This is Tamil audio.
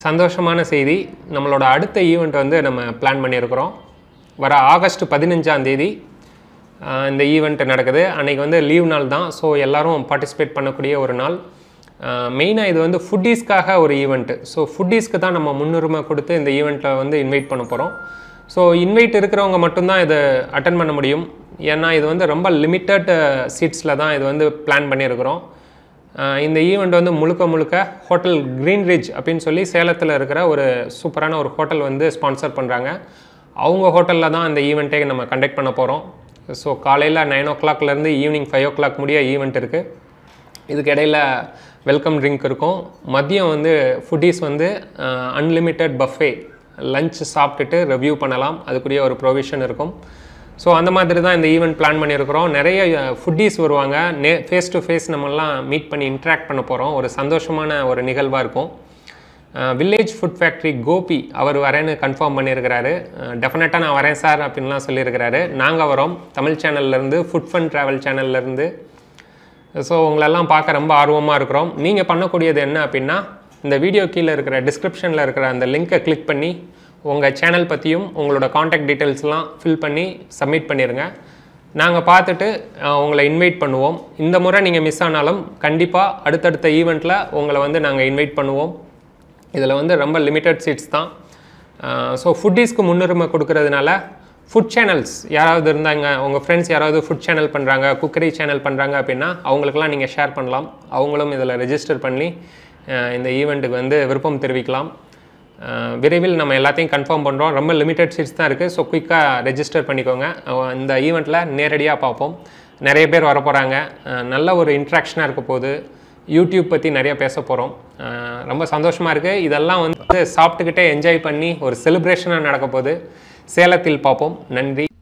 சந்தோஷமான செய்தி நம்மளோட அடுத்த ஈவெண்ட் வந்து நம்ம பிளான் பண்ணியிருக்கிறோம் வர ஆகஸ்ட் பதினஞ்சாம் தேதி ஆஹ், இந்த ஈவெண்ட் நடக்குது அன்றைக்கி வந்து லீவ் நாள் தான் ஸோ எல்லாரும் பார்ட்டிசிபேட் பண்ணக்கூடிய ஒரு நாள் மெயினாக இது வந்து ஃபுட்டீஸ்க்காக ஒரு ஈவெண்ட்டு ஸோ ஃபுட்டீஸ்க்கு தான் நம்ம முன்னுரிமை கொடுத்து இந்த ஈவெண்ட்டில் வந்து இன்வைட் பண்ண போகிறோம் ஸோ இன்வைட் இருக்கிறவங்க மட்டும்தான் இதை அட்டன் பண்ண முடியும் ஏன்னா இது வந்து ரொம்ப லிமிட்டட் சீட்ஸில் தான் இது வந்து பிளான் பண்ணியிருக்கிறோம் ஆஹ் இந்த ஈவெண்ட் வந்து முழுக்க முழுக்க ஹோட்டல் க்ரீன் ரிட்ஜ் அப்படின்னு சொல்லி சேலத்தில் இருக்கிற ஒரு சூப்பரான ஒரு ஹோட்டல் வந்து ஸ்பான்சர் பண்ணுறாங்க அவங்க ஹோட்டலில் தான் இந்த ஈவெண்ட்டே நம்ம கண்டக்ட் பண்ண போகிறோம் ஸோ காலையில் நைன் ஓ கிளாக்லேருந்து ஈவினிங் ஃபைவ் ஓ கிளாக் முடிய ஈவெண்ட் இருக்குது இதுக்கு இடையில் வெல்கம் ட்ரிங்க் இருக்கும் மதியம் வந்து ஃபுட்டீஸ் வந்து அன்லிமிட்டெட் பஃபே லஞ்ச் சாப்பிட்டுட்டு ரிவ்யூ பண்ணலாம் அதுக்குரிய ஒரு ப்ரொவிஷன் இருக்கும் ஸோ அந்த மாதிரி தான் இந்த ஈவெண்ட் பிளான் பண்ணியிருக்கிறோம் நிறைய ஃபுட்டீஸ் வருவாங்க நே ஃபேஸ் டு ஃபேஸ் நம்மலாம் மீட் பண்ணி இன்ட்ராக்ட் பண்ண போகிறோம் ஒரு சந்தோஷமான ஒரு நிகழ்வாக இருக்கும் வில்லேஜ் ஃபுட் ஃபேக்ட்ரி கோபி அவர் வரேன்னு கன்ஃபார்ம் பண்ணியிருக்கிறாரு டெஃபினட்டாக நான் வரேன் சார் அப்படின்லாம் சொல்லியிருக்கிறாரு நாங்கள் வரோம் தமிழ் சேனல்லேருந்து ஃபுட் ஃபன் ட்ராவல் சேனல்லேருந்து ஸோ உங்களெல்லாம் பார்க்க ரொம்ப ஆர்வமாக இருக்கிறோம் நீங்கள் பண்ணக்கூடியது என்ன அப்படின்னா இந்த வீடியோ கீழே இருக்கிற டிஸ்கிரிப்ஷனில் இருக்கிற அந்த லிங்க்கை கிளிக் பண்ணி உங்கள் சேனல் பற்றியும் உங்களோட காண்டாக்ட் டீட்டெயில்ஸ்லாம் ஃபில் பண்ணி சப்மிட் பண்ணிடுங்க நாங்கள் பார்த்துட்டு அஹ், உங்களை இன்வைட் பண்ணுவோம் இந்த முறை நீங்கள் மிஸ் ஆனாலும் கண்டிப்பாக அடுத்தடுத்த ஈவெண்ட்டில் உங்களை வந்து நாங்கள் இன்வைட் பண்ணுவோம் இதில் வந்து ரொம்ப லிமிட்டட் சீட்ஸ் தான் ஸோ ஃபுட்டீஸ்க்கு முன்னுரிமை கொடுக்கறதுனால ஃபுட் சேனல்ஸ் யாராவது இருந்தாங்க உங்கள் ஃப்ரெண்ட்ஸ் யாராவது ஃபுட் சேனல் பண்ணுறாங்க குக்கரி சேனல் பண்ணுறாங்க அப்படின்னா அவங்களுக்கெல்லாம் நீங்கள் ஷேர் பண்ணலாம் அவங்களும் இதில் ரெஜிஸ்டர் பண்ணி அஹ், இந்த ஈவெண்ட்டுக்கு வந்து விருப்பம் தெரிவிக்கலாம் அஹ், விரைவில் நம்ம எல்லாத்தையும் கன்ஃபார்ம் பண்ணுறோம் ரொம்ப லிமிட்டட் சீட்ஸ் தான் இருக்குது ஸோ குயிக்காக ரெஜிஸ்டர் பண்ணிக்கோங்க அஹ், இந்த ஈவெண்ட்டில் நேரடியாக பார்ப்போம் நிறைய பேர் வர போகிறாங்க நல்ல ஒரு இன்ட்ராக்ஷனாக இருக்க போகுது யூடியூப் பற்றி நிறைய பேச போகிறோம் ரொம்ப சந்தோஷமாக இருக்குது இதெல்லாம் வந்து சாப்பிட்டுக்கிட்டே என்ஜாய் பண்ணி ஒரு செலிப்ரேஷனாக நடக்க போகுது சேலத்தில் பார்ப்போம் நன்றி